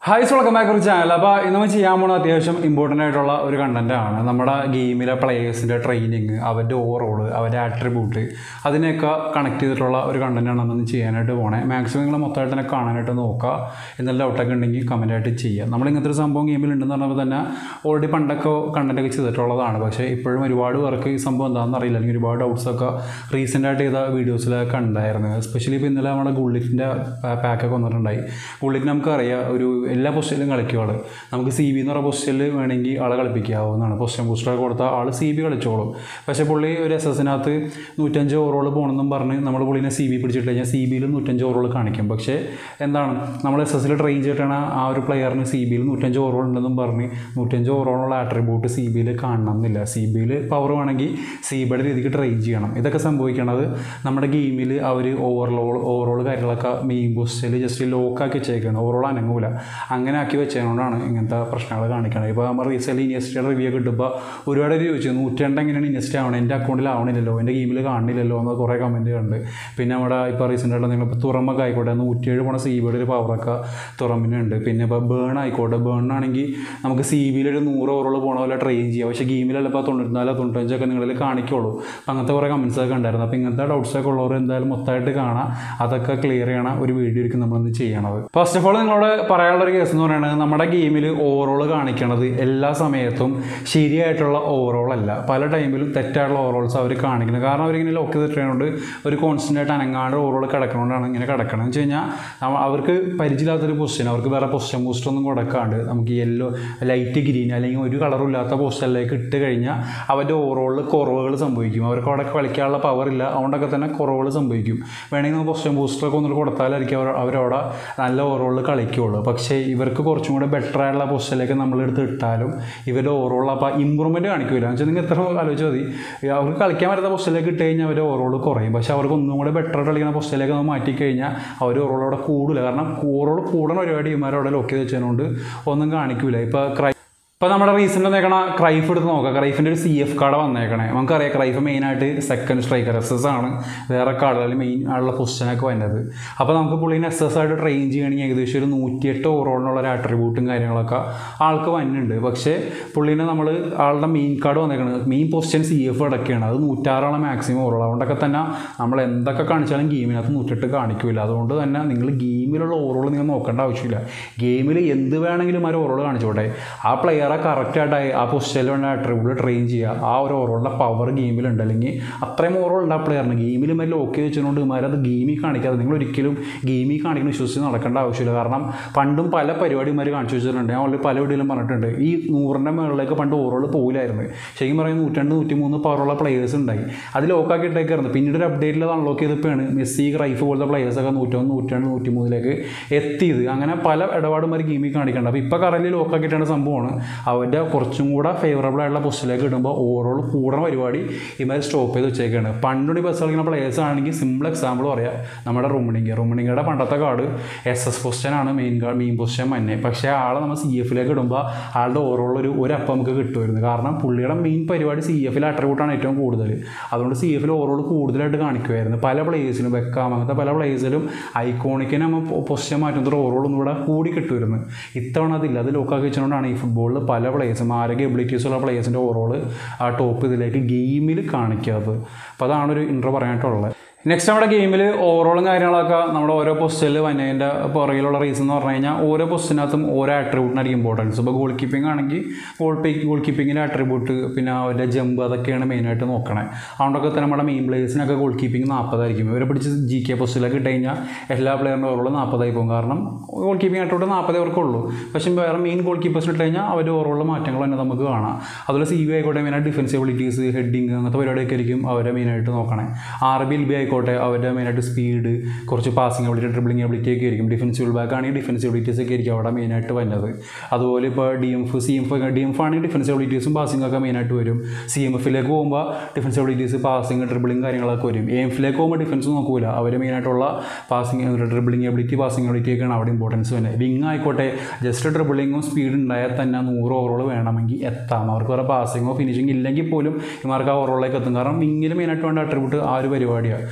hi welcome back ഒരു channel അപ്പോൾ ഇന്ന് നമ്മൾ ചെയ്യാൻ പോകുന്ന അത്യാവശ്യം ഇമ്പോർട്ടൻ്റ് ആയിട്ടുള്ള ഒരു കണ്ടന്റ് ആണ് നമ്മുടെ ഗെയിമിലെ പ്ലേയേഴ്സിൻ്റെ ട്രെയിനിങ് അവരുടെ ഓവറോൾ അവരുടെ ആട്രിബ്യൂട്ട് അതിനെയൊക്കെ കണക്ട് ചെയ്തിട്ടുള്ള ഒരു കണ്ടന്റ് ആണ് നമ്മൾ ചെയ്യാനായിട്ട് പോണേ മാക്സിമം നിങ്ങൾ മൊത്തമായിട്ട് തന്നെ കാണാനായിട്ട് നോക്കുക എന്തെല്ലാം ഡൗട്ടൊക്കെ ഉണ്ടെങ്കിൽ കമൻ്റ് ആയിട്ട് ചെയ്യുക നമ്മൾ ഇങ്ങനത്തെ ഒരു സംഭവം ഗെയിമിൽ ഉണ്ടെന്ന് പറഞ്ഞപ്പോൾ തന്നെ ഓൾറെഡി പണ്ടൊക്കെ കണ്ടന്റ് ഒക്കെ ചെയ്തിട്ടുള്ളതാണ് പക്ഷേ ഇപ്പോഴും ഒരുപാട് പേർക്ക് ഈ സംഭവം എന്താണെന്ന് അറിയില്ല അല്ലെങ്കിൽ ഒരുപാട് ഡൗട്ട്സ് ഒക്കെ റീസെൻ്റ് ആയിട്ട് ചെയ്ത വീഡിയോസിലൊക്കെ ഉണ്ടായിരുന്നു എസ്പെഷ്യലി ഇപ്പോൾ ഇന്നലെ നമ്മുടെ ഗുള്ളിറ്റിൻ്റെ പാക്കൊക്കെ വന്നിട്ടുണ്ടായി ഗുള്ളിറ്റ് നമുക്കറിയാം ഒരു എല്ലാ പൊസിഷനിലും കളിക്കുവാള് നമുക്ക് സി ബി എന്ന് പറയുന്ന പൊസിഷനിൽ വേണമെങ്കിൽ ആളെ കളിപ്പിക്കാവുന്നതാണ് പൊസിഷൻ ബൂസ്റ്റർ കൊടുത്താൽ ആൾ സി ബി കളിച്ചോളും പക്ഷേ പുള്ളി ഒരു എസ് എസിനകത്ത് നൂറ്റഞ്ച് ഓവറോൾ പോകണമെന്നും പറഞ്ഞ് നമ്മൾ പുള്ളിനെ സി ബി പിടിച്ചിട്ട് കഴിഞ്ഞാൽ സി ബിയിൽ നൂറ്റഞ്ച് ഓവറോൾ കാണിക്കും പക്ഷേ എന്താണ് നമ്മൾ എസ് എസിൽ ട്രെയിൻ ചെയ്തിട്ടാണ് ആ ഒരു പ്ലെയറിന് സി ബിയിൽ നൂറ്റഞ്ച് ഓവറോൾ ഉണ്ടെന്നും പറഞ്ഞ് നൂറ്റഞ്ച് ഓവറോളുള്ള ആട്രിബ്യൂട്ട് സി ബിയിൽ കാണണം എന്നില്ല സി ബിയിൽ പവർ വേണമെങ്കിൽ സി ബിയുടെ രീതിക്ക് ട്രെയിൻ ചെയ്യണം ഇതൊക്കെ സംഭവിക്കണത് നമ്മുടെ ഗെയിമിൽ അവർ ഓവർലോൾ ഓവറോൾ കാര്യങ്ങളൊക്കെ മെയിൻ പൊസിഷനിൽ ജസ്റ്റ് ലോക്കാക്കി വെച്ചേക്കാണ് ഓവറോൾ അനങ്ങൂല അങ്ങനെ ആക്കി വെച്ചതുകൊണ്ടാണ് ഇങ്ങനത്തെ പ്രശ്നങ്ങൾ കാണിക്കുന്നത് ഇപ്പോൾ നമ്മൾ റീസെൻ്റ് ഇൻവെസ്റ്റിയുടെ റിവ്യൂ കിട്ടുമ്പോൾ ഒരുപാട് പേര് ചോദിച്ചു നൂറ്റണ്ട് എങ്ങനെയാണ് ഇൻവെസ്റ്റ് ആവണം എൻ്റെ അക്കൗണ്ടിൽ ആവണില്ലല്ലോ എൻ്റെ ഗെയിമിൽ കാണുന്നില്ലല്ലോ എന്ന് കുറേ കമൻറ്റ് കണ്ട് പിന്നെ നമ്മുടെ ഇപ്പോൾ റീസെൻ്റ് ആയിട്ട് നിങ്ങൾ ഇപ്പോൾ തുറമൊക്കെ ആയിക്കോട്ടെ നൂറ്റിയേഴ് പോണ സി ബിയുടെ ഒരു പവറൊക്കെ തുറമിനുണ്ട് പിന്നെ ഇപ്പോൾ ബേൺ ആയിക്കോട്ടെ ബേണിനാണെങ്കിൽ നമുക്ക് സി ബിയിൽ ഒരു നൂറ് ഓവറുകൾ പോണ പോലെ ട്രെയിൻ ചെയ്യാം പക്ഷേ ഗെയിമിലല്ല ഇപ്പോൾ തൊണ്ണൂറ്റിനാല് തൊണ്ണൂറ്റഞ്ചൊക്കെ നിങ്ങളിൽ കാണിക്കുള്ളൂ അപ്പം അങ്ങനത്തെ കുറേ കമൻസ് ഒക്കെ ഉണ്ടായിരുന്നു അപ്പോൾ ഇങ്ങനത്തെ ഡൗട്ട്സ് ഒക്കെ ഉള്ളവർ എന്തായാലും മൊത്തമായിട്ട് കാണാം അതൊക്കെ ക്ലിയർ ചെയ്യണ ഒരു വീഡിയോ ആയിരിക്കും നമ്മളിന്ന് ചെയ്യണത് ഫസ്റ്റ് ഓഫ് ഓൾ നിങ്ങളോട് പറയാനുള്ള ഒരു കേസ് എന്ന് പറയുന്നത് നമ്മുടെ ഗെയിമിൽ ഓവറോൾ കാണിക്കണത് എല്ലാ സമയത്തും ശരിയായിട്ടുള്ള ഓവറോൾ അല്ല പല ടൈമിലും തെറ്റായിട്ടുള്ള ഓവറോൾസ് അവർ കാണിക്കുന്നത് കാരണം അവരിങ്ങനെ ലോക്ക് ചെയ്തിട്ടുണ്ട് ഒരു കോൺസ്റ്റൻ്റ് ആയിട്ട് അനങ്ങാണ്ട് ഓവറോൾ കിടക്കണോണ്ടാണ് ഇങ്ങനെ കിടക്കണം എന്ന് വെച്ച് കഴിഞ്ഞാൽ നമ്മ- അവർക്ക് പരിചയമില്ലാത്തൊരു പൊസിഷൻ അവർക്ക് വേറെ പൊസിഷൻ ബൂസ്റ്റർ ഒന്നും കൊടുക്കാണ്ട് നമുക്ക് യെല്ലോ ലൈറ്റ് ഗ്രീൻ അല്ലെങ്കിൽ ഒരു കളറും ഇല്ലാത്ത പൊസിഷനിലേക്ക് ഇട്ട് കഴിഞ്ഞാൽ അവരുടെ ഓവറോളിൽ കുറവുകൾ സംഭവിക്കും അവർക്ക് അവിടെ കളിക്കാനുള്ള പവർ ഇല്ല അതുകൊണ്ടൊക്കെ തന്നെ കുറവുകൾ സംഭവിക്കും വേണമെങ്കിൽ നമുക്ക് പൊസിഷൻ ബൂസ്റ്ററൊക്കെ ഒന്നുകൂടി കൊടുത്താലായിരിക്കും അവർ അവരവിടെ നല്ല ഓവറോളിൽ കളിക്കുകയുള്ളൂ പക്ഷേ ഇവർക്ക് കുറച്ചും കൂടെ ബെറ്റർ ആയിട്ടുള്ള പൊസിഷനിലേക്ക് നമ്മളെടുത്ത് ഇട്ടാലും ഇവരുടെ ഓവറോൾ അപ്പോൾ ഇമ്പ്രൂവ്മെൻറ്റ് കാണിക്കില്ല എന്ന് വെച്ചാൽ നിങ്ങൾ എത്ര ആലോചിച്ചാൽ മതി ഈ അവർക്ക് കളിക്കാൻ പറ്റുന്ന പൊസിഷനിലേക്ക് ഇട്ട് കഴിഞ്ഞാൽ അവരുടെ ഓവറോൾ കുറയും പക്ഷേ അവർക്ക് ഒന്നും കൂടെ ബെറ്റർ ആയിട്ട് കളിക്കുന്ന പൊസിഷനിലേക്ക് നമ്മൾ മാറ്റി കഴിഞ്ഞാൽ അവർ ഓവറോൾ അവിടെ കൂടില്ല കാരണം ഓവറോൾ കൂടണ ഒരുപാട് ടീമാർ അവിടെ ലോക്ക് ചെയ്ത് വെച്ചതുകൊണ്ട് ഒന്നും കാണിക്കില്ല ഇപ്പോൾ ക്രൈ ഇപ്പോൾ നമ്മുടെ റീസെൻ്റ് വന്നേക്കണ ക്രൈഫ് എടുത്ത് നോക്കാം ക്രൈഫിൻ്റെ ഒരു സി എഫ് കാർഡ് വന്നേക്കണേ നമുക്കറിയാം ക്രൈഫ് മെയിനായിട്ട് സെക്കൻഡ് സ്ട്രൈക്കർ എസ് എസ് ആണ് വേറെ കാർഡുകളിൽ മെയിൻ ആയുള്ള പൊസിഷനൊക്കെ വരുന്നത് അപ്പോൾ നമുക്ക് പുള്ളിനെ എസ് എസ് ആയിട്ട് ട്രെയിൻ ചെയ്യുകയാണെങ്കിൽ ഏകദേശം ഒരു നൂറ്റിയെട്ട് ഓവറോളിനുള്ള ഒരു ആട്രിബ്യൂട്ടും കാര്യങ്ങളൊക്കെ ആൾക്ക് വന്നിട്ടുണ്ട് പക്ഷേ പുള്ളീനെ നമ്മൾ ആളുടെ മെയിൻ കാർഡ് വന്നേക്കണത് മെയിൻ പൊസിഷൻ സി എഫ് അടക്കുകയാണ് അത് നൂറ്റാറാണ് മാക്സിമം ഓവറോൾ അതുകൊണ്ടൊക്കെ തന്നെ നമ്മൾ എന്തൊക്കെ കാണിച്ചാലും ഗെയിമിനകത്ത് നൂറ്റെട്ട് കാണിക്കില്ല അതുകൊണ്ട് തന്നെ നിങ്ങൾ ഗെയിമിലുള്ള ഓവറോൾ നിങ്ങൾ നോക്കേണ്ട ആവശ്യമില്ല ഗെയിമിൽ എന്ത് വേണമെങ്കിലും ആ ഒരു ഓവറോൾ കാണിച്ചോട്ടെ ആ പ്ലെയറെ കറക്റ്റായിട്ട് ആ പൊസിഷനിൽ വേണ്ട ആട്രിബ്യൂട്ട് ട്രെയിൻ ചെയ്യുക ആ ഒരു ഓവറോളിൻ്റെ പവർ ഗെയിമിലുണ്ട് അല്ലെങ്കിൽ അത്രയും ഓവറോൾ ഉണ്ട് ആ പ്ലെയറിന് ഗെയിമിൽ മറ്റേ ഓക്കെ വെച്ചുകൊണ്ട് ഇമാരത് ഗെയിമിൽ കാണിക്കാതെ നിങ്ങൾ ഒരിക്കലും ഗെയിമിൽ കാണിക്കുന്ന വിശ്വസിച്ച് നടക്കേണ്ട ആവശ്യമില്ല കാരണം പണ്ടും പല പരിപാടിമാർ കാണിച്ചു വെച്ചിട്ടുണ്ട് ഞാൻ ഓൾറെഡി പല വീഡിയോയിലും പറഞ്ഞിട്ടുണ്ട് ഈ നൂറിൻ്റെ മുകളിലേക്ക് പണ്ട് ഓവറോൾ പോയില്ലായിരുന്നു ശരിക്കും പറയുന്നത് നൂറ്റണ്ട് നൂറ്റി മൂന്ന് പവറുള്ള പ്ലെയേഴ്സ് ഉണ്ടായി അത് ലോക്കാക്കി ഇട്ടേക്കായിരുന്നു പിന്നീട് ഒരു അപ്ഡേറ്റിൽ അത് അൺലോക്ക് ചെയ്തപ്പോഴാണ് മെസ്സി റൈഫ് പോലത്തെ പ്ലെയേഴ്സൊക്കെ നൂറ്റൊന്ന് നൂറ്റണ്ട് നൂറ്റി മൂന്നിലേക്ക് എത്തിയത് അങ്ങനെ പല ഇടപാടുമാർ ഗെയിമിൽ കാണിക്കേണ്ട അപ്പോൾ ഇപ്പോൾ കറൻറ്റ് ലോക്കാക്കിയിട്ടാണ് സംഭവമാണ് അവരുടെ കുറച്ചും കൂടെ ഫേവറബിൾ ആയിട്ടുള്ള പൊസിഷനിലേക്ക് ഇടുമ്പോൾ ഓവറോൾ കൂടണ പരിപാടി ഇവർ സ്റ്റോപ്പ് ചെയ്ത് വെച്ചേക്കാണ് പണ്ടുടി ബസ് കളിക്കുന്ന പ്ലേയേഴ്സ് ആണെങ്കിൽ സിമ്പിൾ എക്സാമ്പിൾ പറയാം നമ്മുടെ റുമണിങ്ക റുമണിങ്കയുടെ പണ്ടത്തെ കാർഡ് എസ് എസ് പൊസിഷനാണ് മെയിൻ കാർഡ് മെയിൻ പൊസിഷൻ മന്നെ പക്ഷേ ആളെ നമ്മൾ സി എഫിലേക്ക് ഇടുമ്പോൾ ആളുടെ ഓവറോൾ ഒരു ഒരു അപ്പം നമുക്ക് കിട്ടുമായിരുന്നു കാരണം പുള്ളിയുടെ മെയിൻ പരിപാടി സി എഫിൽ അട്രിബ്യൂട്ടാണ് ഏറ്റവും കൂടുതൽ അതുകൊണ്ട് സി എഫിൽ ഓവറോൾ കൂടുതലായിട്ട് കാണിക്കുമായിരുന്നു പല പ്ലേയേഴ്സിലും വെക്കാം അങ്ങനത്തെ പല പ്ലേയേഴ്സിലും ഐക്കോണിക്കിനെ നമ്മൾ പൊസിഷൻ മാറ്റുന്നത് ഓവറോൾ ഒന്നും കൂടെ കൂടി കിട്ടുമായിരുന്നു ഇത്തവണ അതില്ല അത് ലോക്കാക്കി വെച്ചുകൊണ്ടാണ് ഈ ഫുട്ബോളിൽ പല പ്ലേയേഴ്സും ആരോഗ്യ എബിലിറ്റീസ് ഉള്ള പ്ലേയേഴ്സിൻ്റെ ഓവറോൾ ആ ടോപ്പ് ഇതിലേക്ക് ഗെയിമിൽ കാണിക്കാത്തത് അപ്പോൾ അതാണ് ഒരു ഇൻട്രോ പറയാനായിട്ടുള്ളത് നെക്സ്റ്റ് നമ്മുടെ ഗെയിമിൽ ഓവറോളും കാര്യങ്ങളൊക്കെ നമ്മുടെ ഓരോ പൊസിഷനിൽ വന്നതിൻ്റെ പുറകിലുള്ള റീസൺ എന്ന് പറഞ്ഞു കഴിഞ്ഞാൽ ഓരോ പൊസിഷനകത്തും ഓരോ ആട്രിബ്യൂട്ടിനായിരിക്കും ഇമ്പോർട്ടൻസ് ഇപ്പോൾ ഗോൾ കീപ്പിംഗ് ആണെങ്കിൽ ഗോൾ പി ഗോൾ കീപ്പിങ്ങിൻ്റെ ആട്രിബ്യൂട്ട് പിന്നെ അവരുടെ ജമ്പ് അതൊക്കെയാണ് മെയിനായിട്ട് നോക്കണേ അതുകൊണ്ടൊക്കെ തന്നെ നമ്മുടെ മെയിൻ പ്ലേയേഴ്സിനൊക്കെ ഗോൾ കീപ്പിംഗ് നാൽപ്പതായിരിക്കും ഇവരെ പിടിച്ച് ജി കെ പൊസിഷനിലൊക്കെ ഇട്ട് കഴിഞ്ഞാൽ എല്ലാ പ്ലെയറിൻ്റെ ഓവറോൾ നാൽപ്പതായി പോകും കാരണം ഗോൾ കീപ്പിംഗ് ആയിട്ടോട്ട് നാൽപ്പതേ അവർക്കുള്ളൂ പക്ഷേ വേറെ മെയിൻ ഗോൾ കീപ്പേഴ്സിന് ഇട്ട് കഴിഞ്ഞാൽ അവരുടെ ഓവറോളിലെ മാറ്റങ്ങൾ തന്നെ നമുക്ക് കാണാം അതുപോലെ സി ബി ആയിക്കോട്ടെ മെയിനായിട്ട് ഡിഫൻസിബിലിറ്റീസ് ഹെഡിങ് അങ്ങനത്തെ പരിപാടിയൊക്കെ ആയിരിക്കും അവരെ മെയിനായിട്ട് നോക്കണേ ആർ ബി എൽ ബി ആയിക്കോട്ടെ അവരുടെ മെയിനായിട്ട് സ്പീഡ് കുറച്ച് പാസിംഗ് എബിലിറ്റി ട്രിബിളിംഗ് എബിലിറ്റി ഒക്കെ ആയിരിക്കും ഡിഫൻസീവ് ബാക്ക് ആണെങ്കിൽ ഡിഫൻസീവ് എബിലിറ്റീസ് ഒക്കെ ആയിരിക്കും അവിടെ മെയിനായിട്ട് വരുന്നത് അതുപോലെ ഇപ്പോൾ D M F C M F D M F ആണെങ്കിൽ ഡിഫൻസീവ് എബിലിറ്റീസും പാസിംഗ് ഒക്കെ മെയിനായിട്ട് വരും സി എം എഫിലേക്ക് പോകുമ്പോൾ ഡിഫൻസീവ് എബിലിറ്റീസ് പാസിംഗ് ട്രിബിളിംഗ് കാര്യങ്ങളൊക്കെ വരും എ എഫിലേക്ക് പോകുമ്പോൾ ഡിഫൻസ് നോക്കൂല അവർ മെയിനായിട്ടുള്ള passing dribbling ability passing ability ഒക്കെയാണ് അവിടെ ഇമ്പോർട്ടൻസ് വരുന്നത് വിങ് ആയിക്കോട്ടെ ജസ്റ്റ് ട്രിബിളിങ്ങും സ്പീഡ് ഉണ്ടായാൽ തന്നെ നൂറ് ഓവറോൾ വേണമെങ്കിൽ എത്താം അവർക്ക് വേറെ പാസിങ്ങോ ഫിനിഷിംഗ് ഇല്ലെങ്കിൽ പോലും ഇമാർക്ക് ആ ഓവറോളിലേക്ക് എത്തും കാരണം വിങ്ങിൽ മെയിനായിട്ട് വേണ്ട അട്രിബ്യൂട്ട് ആ ഒരു പരിപാടിയാണ്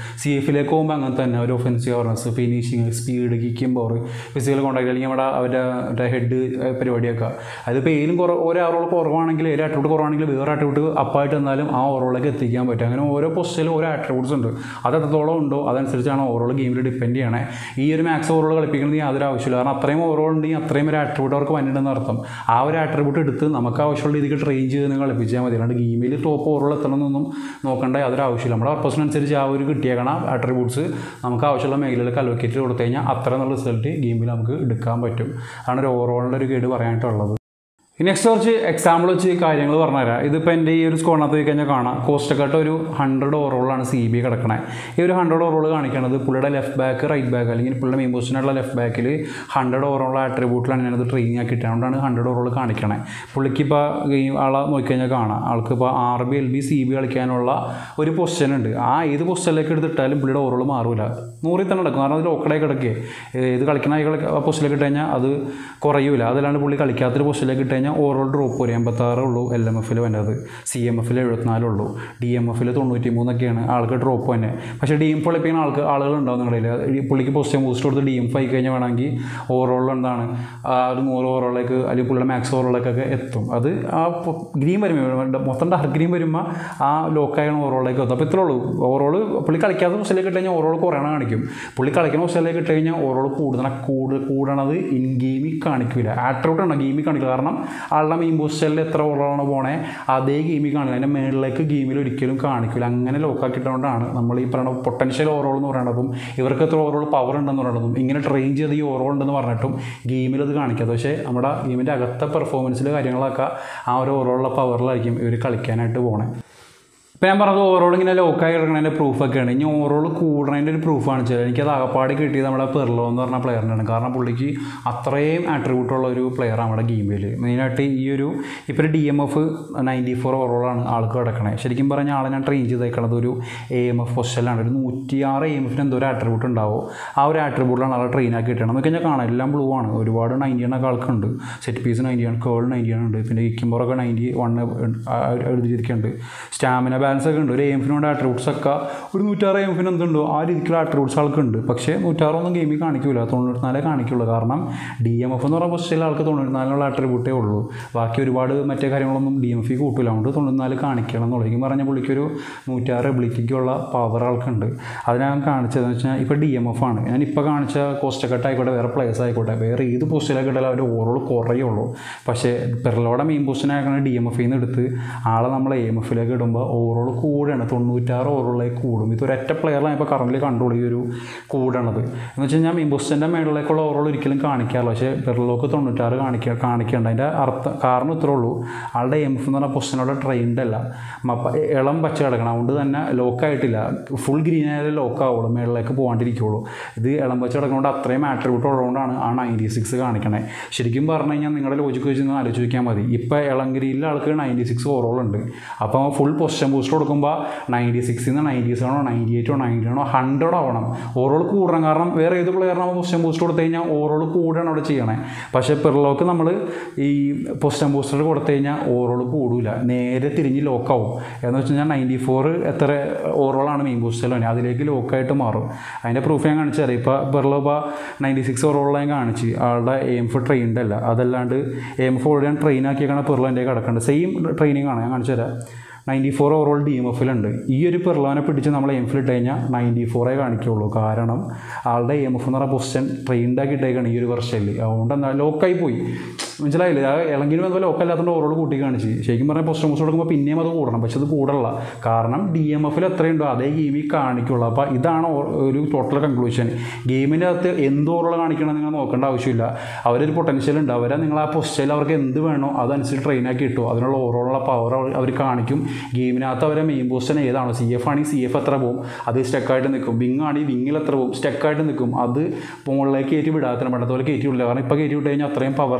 സി എഫിലേക്ക് പോകുമ്പോൾ അങ്ങനെ തന്നെ ഒരു ഒഫൻസീവ് അവർനെസ് ഫിനിഷിങ് സ്പീഡ് കിക്കും പവർ ഫിസിക്കൽ കോൺടാക്ട് അല്ലെങ്കിൽ നമ്മുടെ അവരുടെ മറ്റേ ഹെഡ് പരിപാടിയൊക്കെ അതിപ്പോൾ ഏതിലും കുറവ് ഓരോ ഓവറോൾ കുറവാണെങ്കിൽ ഏതൊരു ആട്രിബ്യൂട്ട് കുറവാണെങ്കിൽ വേറെ ആട്രിബ്യൂട്ട് അപ്പായിട്ട് എന്നാലും ആ ഓവറോളിലേക്ക് എത്തിക്കാൻ പറ്റും അങ്ങനെ ഓരോ പൊസിഷനിലും ഓരോ ആട്രിബ്യൂട്ട്സ് ഉണ്ട് അത് എത്രത്തോളം ഉണ്ടോ അതനുസരിച്ചാണ് ഓവറോൾ ഗെയിമിൽ ഡിപ്പെൻഡ് ചെയ്യണേ ഈ ഒരു മാക്സ് ഓവറോൾ കളിപ്പിക്കുന്നത് യാതൊരു ആവശ്യമില്ല കാരണം അത്രയും ഓവറോൾ ഉണ്ടെങ്കിൽ അത്രയും ഒരു ആട്രിബ്യൂട്ട് അവർക്ക് വന്നിട്ടുണ്ടെന്ന് അർത്ഥം ആ ഒരു ആട്രിബ്യൂട്ട് എടുത്ത് നമുക്ക് ആവശ്യമുള്ള രീതിക്ക് ട്രെയിൻ ചെയ്ത് നിങ്ങൾ കളിപ്പിച്ചാൽ മതി അല്ലാണ്ട് ഗെയിമിൽ ടോപ്പ് ഓവറോൾ എത്തണമെന്നൊന്നും നോക്കേണ്ട യാതൊരു ആവശ്യമില്ല നമ്മുടെ പർപ്പസിനനുസരിച്ച് ആ ഒരു കിട്ടിയേക്കണ ആട്രിബ്യൂട്ട്സ് നമുക്ക് ആവശ്യമുള്ള മേഖലയിലേക്ക് അലോക്കേറ്റ് കൊടുത്തു കഴിഞ്ഞാൽ അത്ര നല്ല റിസൾട്ട് ഗെയിമിൽ നമുക്ക് എടുക്കാൻ പറ്റും അതാണ് ഒരു ഓവറോളിൻ്റെ ഒരു ഗൈഡ് പറയാനായിട്ടുള്ളത് ഇനി നെക്സ്റ്റ് കുറച്ച് എക്സാമ്പിൾ വെച്ച് കാര്യങ്ങൾ പറഞ്ഞുതരാം ഇതിപ്പോൾ എൻ്റെ ഈ ഒരു സ്കോറിനകത്ത് പോയി കഴിഞ്ഞാൽ കാണാം കോസ്റ്റക്കട്ട് ഒരു ഹൺഡ്രഡ് ഓവറോളാണ് സി ബി കിടക്കണേ ഈ ഒരു ഹൺഡ്രഡ് ഓവറോൾ കാണിക്കണത് പുള്ളിയുടെ ലെഫ്റ്റ് ബാക്ക് റൈറ്റ് ബാക്ക് അല്ലെങ്കിൽ പുള്ളിയുടെ മെയിൻ പൊസിഷനുള്ള ലെഫ്റ്റ് ബാക്കിൽ ഹൺഡ്രഡ് ഓവറോൾ ആട്രിബ്യൂട്ടിലാണ് ഞാനത് ട്രെയിനിങ് ആക്കി ഇട്ടുകൊണ്ടാണ് ഹൺഡ്രഡ് ഓവറോൾ കാണിക്കണേ പുള്ളിക്ക് ഇപ്പോൾ ഗെയിം ആളെ നോക്കിക്കഴിഞ്ഞാൽ കാണാം ആൾക്ക് ഇപ്പോൾ R B L B C B കളിക്കാനുള്ള ഒരു പൊസിഷൻ ഉണ്ട് ആ ഏത് പൊസിഷനിലേക്ക് എടുത്തിട്ടാലും പുള്ളിയുടെ ഓവറോൾ മാറില്ല നൂറിൽ തന്നെ നടക്കും കാരണം അത് ലോക്കഡായി കിടക്കേ ഏത് കളിക്കുന്ന ആയി കളി പൊസിഷനിലേക്ക് ഇട്ട് കഴിഞ്ഞാൽ അത് കുറയൂല അതല്ലാണ്ട് പുള്ളി കളിക്കാത്തൊരു പൊസിഷനിലേക്ക് ഇട്ട് കഴിഞ്ഞാൽ ഓവറോൾ ഡ്രോപ്പ് വരും എൺപത്താറേ ഉള്ളൂ എൽ എം എഫിൽ വന്നത് സി എം എഫിൽ എഴുപത്തിനാലുള്ളൂ ഡി എം എഫിൽ തൊണ്ണൂറ്റി മൂന്നൊക്കെയാണ് ആൾക്ക് ഡ്രോപ്പ് തന്നെ പക്ഷേ ഡി എം പൊളിപ്പിക്കുന്ന ആൾക്ക് ആളുകൾ ഉണ്ടാവും നിങ്ങളുടെ ഈ പുള്ളിക്ക് പൊസിഷൻ ബൂസ്റ്റ് കൊടുത്ത് ഡി എം ആയി കഴിഞ്ഞാൽ വേണമെങ്കിൽ ഓവറോൾ എന്താണ് ആ ഒരു നൂറ് ഓവറോളിലേക്ക് അല്ലെങ്കിൽ പുള്ളിയുടെ മാക്സ് ഓവറോളിലേക്കൊക്കെ എത്തും അത് ആ ഗ്രീൻ വരുമ്പോൾ മൊത്തം ഡാർക്ക് ഗ്രീൻ വരുമ്പോൾ ആ ലോക്കായ ഓവറോളിലേക്ക് എത്തും അപ്പോൾ ഇത്രേ ഉള്ളൂ ഓവറോൾ പുള്ളി കളിക്കാത്ത പൊസിഷനിലേക്ക് ഇട്ട് കഴിഞ്ഞാൽ ഓവറോൾ കുറയണ കാണിക്കും പുള്ളി കളിക്കുന്ന പൊസിഷനിലേക്ക് ഇട്ട് കഴിഞ്ഞാൽ ഓവറോൾ കൂടുതൽ കൂടുതൽ കൂടണത് ഇൻ ഗെയിമിൽ കാണിക്കില്ല ആട്രോട്ട് ആണ് ഗെയിമിൽ കാണിക്കില്ല കാരണം ആളുടെ മെയിൻ പൊസിഷനിൽ എത്ര ഓവറാണ് പോണേ അതേ ഗെയിമിൽ കാണില്ല അതിൻ്റെ മേളിലേക്ക് ഗെയിമിൽ ഒരിക്കലും കാണിക്കില്ല അങ്ങനെ ലോക്കാക്കിയിട്ടുകൊണ്ടാണ് നമ്മൾ ഈ പറയുന്ന പൊട്ടൻഷ്യൽ ഓവറോൾ എന്ന് പറയുന്നതും ഇവർക്ക് എത്ര ഓവറോൾ പവർ ഉണ്ടെന്ന് പറയുന്നതും ഇങ്ങനെ ട്രെയിൻ ചെയ്ത് ഈ ഓവറോൾ ഉണ്ടെന്ന് പറഞ്ഞിട്ടും ഗെയിമിൽ അത് കാണിക്കാതെ പക്ഷേ നമ്മുടെ ഗെയിമിൻ്റെ അകത്തെ പെർഫോമൻസിൽ കാര്യങ്ങളൊക്കെ ആ ഒരു ഓവറോളുള്ള പവറിലായിരിക്കും ഇവർ കളിക്കാനായിട്ട് പോണേ ഇപ്പം ഞാൻ പറഞ്ഞത് ഓവറോൾ ഇങ്ങനെ ലോക്കായി കിടക്കുന്നതിൻ്റെ പ്രൂഫൊക്കെയാണ് ഇനി ഓവറോൾ കൂടുന്നതിൻ്റെ ഒരു പ്രൂഫാണ് വെച്ചാൽ എനിക്കത് ആകപ്പാട് കിട്ടിയത് നമ്മുടെ പെർലോ എന്ന് പറഞ്ഞ പ്ലെയറിനാണ് കാരണം പുള്ളിക്ക് അത്രയും ആട്രിബ്യൂട്ടുള്ള ഒരു പ്ലെയറാണ് നമ്മുടെ ഗെയിമിൽ മെയിനായിട്ട് ഈ ഒരു ഇപ്പോൾ ഒരു D M F ninety four ഓവറോളാണ് ആൾക്ക് കിടക്കണേ ശരിക്കും പറഞ്ഞാൽ ആളെ ഞാൻ ട്രെയിൻ ചെയ്തേക്കണത് ഒരു എ എം എഫ് പൊസിഷനിലാണ് ഒരു നൂറ്റിയാറ് എ എം എഫിന് എന്തോ ഒരു ആട്രിബ്യൂട്ട് ഉണ്ടാവും ആ ഒരു ആട്രിബ്യൂട്ടിലാണ് ആളെ ട്രെയിൻ ആക്കി കിട്ടണം എന്ന് കഴിഞ്ഞാൽ കാണാം എല്ലാം ബ്ലൂ ആണ് ഒരുപാട് നയൻറ്റിയാണ് ആൾക്കുണ്ട് സെറ്റ് പീസ് നയൻറ്റിയാണ് കേൾ നയൻറ്റിയാണ് ഉണ്ട് പിന്നെ ഇക്കുമ്പോറൊക്കെ നയൻറ്റി വൺ എഴുതിയിരിക്കുന്നുണ്ട് സ്റ്റാമിന ബാലൻസ് ഒക്കെ ഉണ്ട് ഒരു എം ഫിനോട് ആട്രിബ്യൂട്ട്സ് ഒക്കെ ഒരു നൂറ്റാറ് എം ഫിന് എന്തുണ്ടോ ആ രീതിക്കുള്ള ആട്രിബ്യൂട്ട്സ് ആൾക്കുണ്ട് പക്ഷേ നൂറ്റാറൊന്നും ഗെയിമിൽ കാണിക്കില്ല തൊണ്ണൂറ്റിനാലേ കാണിക്കുള്ളൂ കാരണം ഡി എം എഫ് എന്ന് പറയുന്ന പൊസിഷനിൽ ആൾക്ക് തൊണ്ണൂറ്റിനാലിനുള്ള ആട്രിബ്യൂട്ടേ ഉള്ളൂ ബാക്കി ഒരുപാട് മറ്റേ കാര്യങ്ങളൊന്നും ഡി എം എഫ് കൂട്ടില്ല അതുകൊണ്ട് തൊണ്ണൂറ്റിനാല് കാണിക്കണം എന്നുള്ളൂ പറഞ്ഞ പുള്ളിക്കൊരു നൂറ്റാറ് എബിലിറ്റിക്കുള്ള പവർ ആൾക്കുണ്ട് അത് ഞാൻ കാണിച്ചതെന്ന് വെച്ചാൽ ഇപ്പോൾ ഡി എം എഫ് ആണ് ഞാൻ ഇപ്പോൾ കാണിച്ച കോസ്റ്റക്കട്ട് ആയിക്കോട്ടെ വേറെ പ്ലേസ് ആയിക്കോട്ടെ വേറെ ഏത് പൊസിഷനിലേക്ക് ഇട്ടാലും അവരുടെ ഓവറോൾ കുറയുള്ളൂ പക്ഷേ പെർലോടെ മെയിൻ പൊസിഷൻ ആക്കണ ഡി എം എഫിൽ നിന്ന് എടുത്ത് ആളെ നമ്മൾ എ എം എഫിലേക്ക് ഇടുമ്പോൾ ഓവറോൾ കൂടെയാണ് തൊണ്ണൂറ്റാറ് ഓവറിലേക്ക് കൂടും ഇത് ഒരൊറ്റ പ്ലെയറിലാണ് ഇപ്പോൾ കറണ്ടിൽ കണ്ടോളൂ ഈ ഒരു കൂടണത് എന്ന് വെച്ച് കഴിഞ്ഞാൽ ഇമ്പോസ്റ്റൻ്റെ മേളിലേക്കുള്ള ഓവറോൾ ഒരിക്കലും കാണിക്കാറില്ല പക്ഷേ ബെർലോക്ക് തൊണ്ണൂറ്റാറ് കാണിക്കുക കാണിക്കേണ്ട അതിൻ്റെ അർത്ഥം കാരണം ഇത്രേ ഉള്ളൂ ആളുടെ എം എഫ് എന്ന് പറഞ്ഞ പൊസിഷനോടെ ട്രെയിൻഡ് അല്ല മപ്പ ഇളം പച്ച കിടക്കണം അതുകൊണ്ട് തന്നെ ലോക്കായിട്ടില്ല ഫുൾ ഗ്രീൻ ആയാലും ലോക്ക് ആവുള്ളൂ മേളിലേക്ക് പോകാണ്ടിരിക്കുള്ളൂ ഇത് ഇളം പച്ച കിടക്കുന്നതുകൊണ്ട് അത്രയും ആട്രിബ്യൂട്ട് ഉള്ളതുകൊണ്ടാണ് ആ നയൻറ്റി സിക്സ് കാണിക്കണേ ശരിക്കും പറഞ്ഞു കഴിഞ്ഞാൽ നിങ്ങളുടെ ലോജിക്ക് വെച്ച് ഒന്ന് ആലോചിക്കാൻ മതി ഇപ്പോൾ ഇളങ്കരിയിലെ ആൾക്ക് നയൻറ്റി സിക്സ് ഓവറോൾ ഉണ്ട് അപ്പോൾ ഫുൾ പൊസിഷൻ ബൂസ്റ്റർ കൊടുക്കുമ്പോൾ നയൻറ്റി സിക്സിൽ നിന്ന് നയൻറ്റി സെവനോ നയൻറ്റി എയ്റ്റോ നയൻറ്റി ആണോ ഹൺഡ്രഡ് ആവണം ഓവറോൾ കൂടണം കാരണം വേറെ ഏത് പ്ലെയറിനാകുമ്പോൾ പൊസിഷൻ ബൂസ്റ്റർ കൊടുത്തു കഴിഞ്ഞാൽ ഓവറോൾ കൂടാണ് അവിടെ ചെയ്യണേ പക്ഷേ പെർലോക്ക് നമ്മൾ ഈ പൊസിഷൻ ബൂസ്റ്റർ കൊടുത്തു കഴിഞ്ഞാൽ ഓവറോൾ കൂടില്ല നേരെ തിരിഞ്ഞ് ലോക്കാവും എന്ന് വെച്ച് കഴിഞ്ഞാൽ നയൻറ്റി ഫോർ എത്ര ഓവറോളാണ് മെയിൻ ബൂസ്റ്ററിൽ തന്നെ അതിലേക്ക് ലോക്കായിട്ട് മാറും അതിൻ്റെ പ്രൂഫ് ഞാൻ കാണിച്ചു തരാം ഇപ്പോൾ പെർലോ ഇപ്പോൾ നയൻറ്റി സിക്സ് ഓവറോൾ ഞാൻ കാണിച്ച് ആളുടെ എയിം ഫോർ ട്രെയിൻഡ് അല്ല അതല്ലാണ്ട് എയിം ഫോർ ഞാൻ ട്രെയിൻ ആക്കിയേക്കണ പെർലോ എൻ്റെ കിടക്കുന്നുണ്ട് സെയിം ട്രെയിനിങ് ആണ് ഞാൻ കാണിച്ചു തരാം ninety four overall D M എഫിലുണ്ട് ഈ ഒരു പെർലോനെ പിടിച്ച് നമ്മൾ എം എഫിൽ ഇട്ട് കഴിഞ്ഞാൽ നയൻറ്റി ഫോറേ കാണിക്കുള്ളൂ കാരണം ആളുടെ എം എഫ് എന്ന് പറഞ്ഞ പൊസിഷൻ ട്രെയിൻഡ് ആക്കി ഇട്ടേക്കാണ് ഈ ഒരു വർഷത്തിൽ അതുകൊണ്ട് എന്താ ലോക്കായി പോയി മനസ്സിലായില്ലേ ആ ഇളങ്കിലും എന്തോ ലോക്കല്ലാത്തതുകൊണ്ട് ഓവറോൾ കൂട്ടി കാണിച്ച് ശരിക്കും പറഞ്ഞാൽ പൊസിഷൻ ബൂസ്റ്റ് കൊടുക്കുമ്പോൾ പിന്നെയും അത് കൂടണം പക്ഷെ അത് കൂടല്ല കാരണം ഡി എം എഫിൽ എത്രയുണ്ടോ അതേ ഗെയിമിൽ കാണിക്കുള്ളൂ അപ്പോൾ ഇതാണ് ഓ- ഒരു ടോട്ടൽ കൺക്ലൂഷൻ ഗെയിമിൻ്റെ അകത്ത് എന്ത് ഓവറോൾ കാണിക്കണം നിങ്ങൾ നോക്കേണ്ട ആവശ്യമില്ല അവരൊരു പൊട്ടൻഷ്യൽ ഉണ്ട് അവരെ നിങ്ങൾ ആ പൊസിഷനിൽ അവർക്ക് എന്ത് വേണോ അതനുസരിച്ച് ട്രെയിൻ ആക്കി കിട്ടും അതിനുള്ള ഓവറോളുള്ള പവർ അവർ കാണിക്കും ഗെയിമിനകത്ത് അവരെ മെയിൻ പൊസിഷൻ ഏതാണോ സി എഫ് ആണെങ്കിൽ സി എഫ് എത്ര പോകും അത് സ്റ്റക്കായിട്ട് നിൽക്കും വിങ് ആണെങ്കിൽ വിങ്ങിൽ എത്ര പോകും സ്റ്റക്കായിട്ട് നിൽക്കും അത് മുകളിലേക്ക് കയറ്റി വിടാത്ത പണ്ടത്തെ പോലെ കയറ്റി വിടില്ല കാരണം ഇപ്പോൾ കയറ്റി വിട്ട് കഴിഞ്ഞാൽ അത്രയും പവറിലേക്ക് അല്ലെങ്കിൽ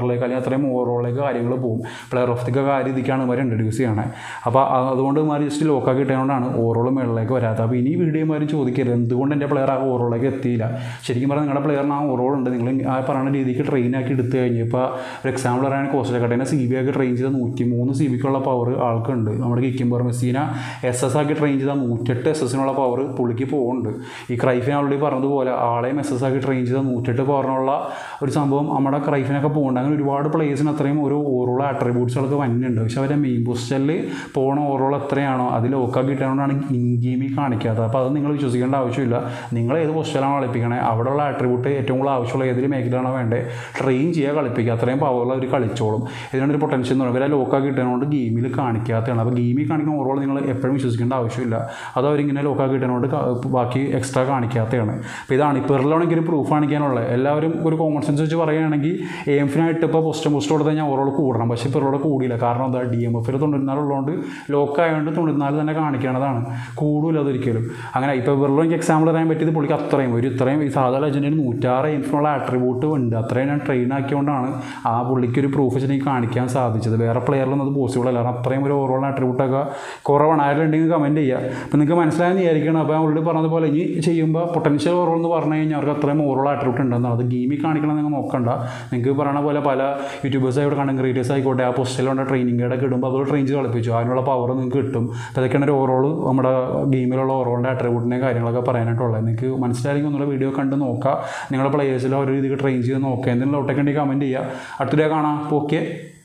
അത്രയും ഓവറോളിലേക്ക് കാര്യങ്ങൾ പോകും പ്ലെയർ ഓഫ് ദി കാര്യം ഇതിക്കാണ് ഇവർ ഇൻട്രൊഡ്യൂസ് ചെയ്യണേ അപ്പോൾ അതുകൊണ്ട് ഇമാർ ജസ്റ്റ് ലോക്കാക്കി ഇട്ടുകൊണ്ടാണ് ഓവറോൾ മേളിലേക്ക് വരാത്തത് അപ്പോൾ ഇനി വീഡിയോ ഇമാരും ചോദിക്കരുത് എന്തുകൊണ്ട് എൻ്റെ പ്ലെയർ ആ ഓവറോളിലേക്ക് എത്തിയില്ല ശരിക്കും പറഞ്ഞാൽ നിങ്ങളുടെ പ്ലെയറിന് ആ ഓവറോൾ ഉണ്ട് നിങ്ങൾ ആ പറയുന്ന രീതിക്ക് ട്രെയിൻ ആക്കി എടുത്തു കഴിഞ്ഞ് ഇപ്പോൾ ഒരു എക്സാമ്പിൾ പറയാൻ കോസ്റ്റലക്കട്ടേനെ സി ബി ആക്കി ട്രെയിൻ ചെയ്ത നൂറ്റി മൂന്ന് സി ബിക്കുള്ള പവർ ആൾക്കുണ്ട് നമ്മുടെ കിക്കിംബർ മെസ്സീന എസ് എസ് ആക്കി ട്രെയിൻ ചെയ്ത നൂറ്റെട്ട് എസ് എസിനുള്ള പവർ പുള്ളിക്ക് പോകുന്നുണ്ട് ഈ ക്രൈഫിനെ ഓൾറെഡി പറഞ്ഞതുപോലെ ആളെയും എസ് എസ് ആക്കി ട്രെയിൻ ചെയ്ത നൂറ്റെട്ട് പവറിനുള്ള ഒരു സംഭവം നമ്മുടെ ക്രൈഫിനൊക്കെ പോകുന്നുണ്ട് അങ്ങനെ ഒരുപാട് പ്ലേയേഴ്സിന് അത്രയും ഒരു ഓവറോൾ ആട്രിബ്യൂട്ട്സുകളൊക്കെ വന്നിട്ടുണ്ട് പക്ഷെ അവരുടെ മെയിൻ പൊസിഷനിൽ പോണ ഓവറോൾ എത്രയാണോ അത് ലോക്കാക്കി ഇട്ടുകൊണ്ടാണ് ഇൻ ഗെയിമിൽ കാണിക്കാത്തത് അപ്പോൾ അത് നിങ്ങൾ വിശ്വസിക്കേണ്ട ആവശ്യമില്ല നിങ്ങൾ ഏത് പൊസിഷനാണ് കളിപ്പിക്കണേ അവിടെയുള്ള ആട്രിബ്യൂട്ട് ഏറ്റവും കൂടുതൽ ആവശ്യമുള്ള ഏതൊരു മേഖലയാണോ വേണ്ടത് ട്രെയിൻ ചെയ്യുക കളിപ്പിക്കുക അത്രയും പവറുള്ള അവർ കളിച്ചോളും ഇതിനൊരു പൊട്ടൻഷ്യൽ എന്ന് പറയുന്നത് ഇവരെ ലോക്കാക്കി ഇട്ടതുകൊണ്ട് ഗെയിമിൽ കാണിക്കാത്തതാണ് അപ്പോൾ ഗെയിമിൽ കാണിക്കുന്ന ഓവറോൾ നിങ്ങൾ എപ്പോഴും വിശ്വസിക്കേണ്ട ആവശ്യമില്ല അത് അവരിങ്ങനെ ലോക്കാക്കി ഇട്ടതുകൊണ്ട് ബാക്കി എക്സ്ട്രാ കാണിക്കാത്തതാണ് അപ്പോൾ ഇതാണ് ഇപ്പോൾ ഇറലാണെങ്കിൽ ഒരു പ്രൂഫ് കാണിക്കാനുള്ളത് എല്ലാവരും ഒരു കോമൺ സെൻസ് വെച്ച് പറയുകയാണെങ്കിൽ എ എംഫിനായിട്ട് ഇപ്പോൾ പോസ്റ്റ് പോസ്റ്റ് കൊടുത്ത് കഴിഞ്ഞാൽ ഓവറോൾ കൂടണം പക്ഷേ ഇപ്പോൾ ഇവരോട് കൂടിയില്ല കാരണം എന്താ ഡി എം എഫിൽ തൊണ്ണൂറ്റിനാലുള്ളതുകൊണ്ട് ലോക്ക് ആയതുകൊണ്ട് തൊണ്ണൂറ്റിനാല് തന്നെ കാണിക്കേണ്ടതാണ് കൂടില്ല അതൊരിക്കലും അങ്ങനെ ഇപ്പോൾ ഇവരിലും എനിക്ക് എക്സാമ്പിൾ പറയാൻ പറ്റിയത് പുള്ളിക്ക് അത്രയും ഒരു ഇത്രയും ഈ സാധാ ലെജൻഡിന് നൂറ്റാറ് എംഫിനുള്ള ആട്രിബ്യൂട്ട് ഉണ്ട് അത്രയും ഞാൻ ട്രെയിൻ ആക്കിയതുകൊണ്ടാണ് ആ പുള്ളിക്ക് ഒരു പ്രൂഫ് വെച്ച് എനിക്ക് കാണിക്കാൻ സാധിച്ചത് വേറെ പ്ലെയറിലൊന്നും അത് പോസിബിൾ അല്ല കാരണം അത്രയും ഒരു ഓവറോൾ ആട്രിബ്യൂട്ടൊക്കെ കുറവാണ് ആരുണ്ടെങ്കിൽ കമൻറ്റ് ചെയ്യുക അപ്പോൾ നിങ്ങൾക്ക് മനസ്സിലായെന്ന് വിചാരിക്കണം അപ്പോൾ ഞാൻ ഓൾറെഡി പറഞ്ഞതുപോലെ ഇനി ചെയ്യുമ്പോൾ പൊട്ടൻഷ്യൽ ഓവറോൾ എന്ന് പറഞ്ഞു കഴിഞ്ഞാൽ അവർക്ക് അത്രയും ഓവറോൾ ആട്രിബ്യൂട്ട് ഉണ്ടെന്നാണ് അത് ഗെയിമിൽ കാണിക്കണം നിങ്ങൾ നോക്കണ്ട നിങ്ങൾക്ക് പറയണ പോലെ പല യൂട്യൂബേഴ്സ് ആയിക്കോട്ടെ കണ്ടന്റ് ക്രിയേറ്റേഴ്സ് ആയിക്കോട്ടെ ആ പൊസിഷനിലുള്ള ട്രെയിനിങ് ഒക്കെ ഇടുമ്പോൾ അവർ ട്രെയിൻ ചെയ്ത് കളിപ്പിച്ചു അതിനുള്ള പവർ നിങ്ങൾക്ക് കിട്ടും അപ്പോൾ അതൊക്കെയാണ് ഒരു ഓവറോൾ നമ്മുടെ ഗെയിമിലുള്ള ഓവറോളിൻ്റെ ആട്രിബ്യൂട്ടിനെ കാര്യങ്ങളൊക്കെ പറയാനായിട്ടുള്ളത് നിങ്ങൾക്ക് മനസ്സിലായെങ്കിൽ ഒന്നുള്ള വീഡിയോ കണ്ട് നോക്കുക നിങ്ങളുടെ പ്ലേയേഴ്സിൽ ഓരോ രീതിക്ക് ട്രെയിൻ ചെയ്ത് നോക്കുക എന്തെങ്കിലും ഒട്ടൊക്കെ ഉണ്ടെങ്കിൽ കമൻറ്റ് ചെയ്യുക അടുത്തിടെ കാണാം ഓക്കെ